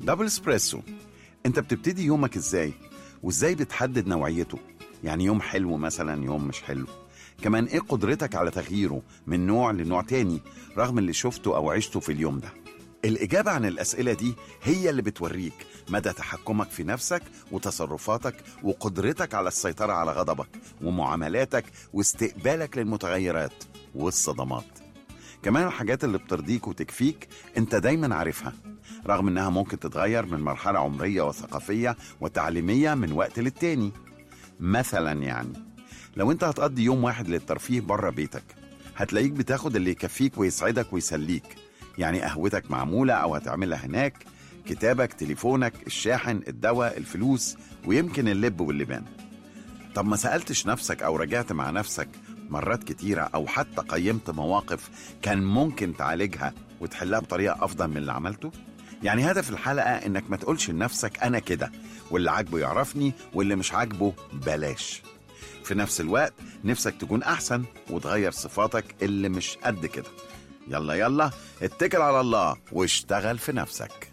دبل اسبريسو انت بتبتدي يومك ازاي وازاي بتحدد نوعيته يعني يوم حلو مثلا يوم مش حلو كمان ايه قدرتك على تغييره من نوع لنوع تاني رغم اللي شفته او عشته في اليوم ده الإجابة عن الأسئلة دي هي اللي بتوريك مدى تحكمك في نفسك وتصرفاتك وقدرتك على السيطرة على غضبك ومعاملاتك واستقبالك للمتغيرات والصدمات كمان الحاجات اللي بترضيك وتكفيك انت دايما عارفها رغم انها ممكن تتغير من مرحلة عمرية وثقافية وتعليمية من وقت للتاني مثلا يعني لو انت هتقضي يوم واحد للترفيه بره بيتك هتلاقيك بتاخد اللي يكفيك ويسعدك ويسليك يعني قهوتك معمولة أو هتعملها هناك كتابك تليفونك الشاحن الدواء الفلوس ويمكن اللب واللبان طب ما سألتش نفسك أو رجعت مع نفسك مرات كتيرة أو حتى قيمت مواقف كان ممكن تعالجها وتحلها بطريقة أفضل من اللي عملته؟ يعني هدف الحلقة إنك ما تقولش لنفسك أنا كده واللي عاجبه يعرفني واللي مش عاجبه بلاش في نفس الوقت نفسك تكون أحسن وتغير صفاتك اللي مش قد كده يلا يلا اتكل على الله واشتغل في نفسك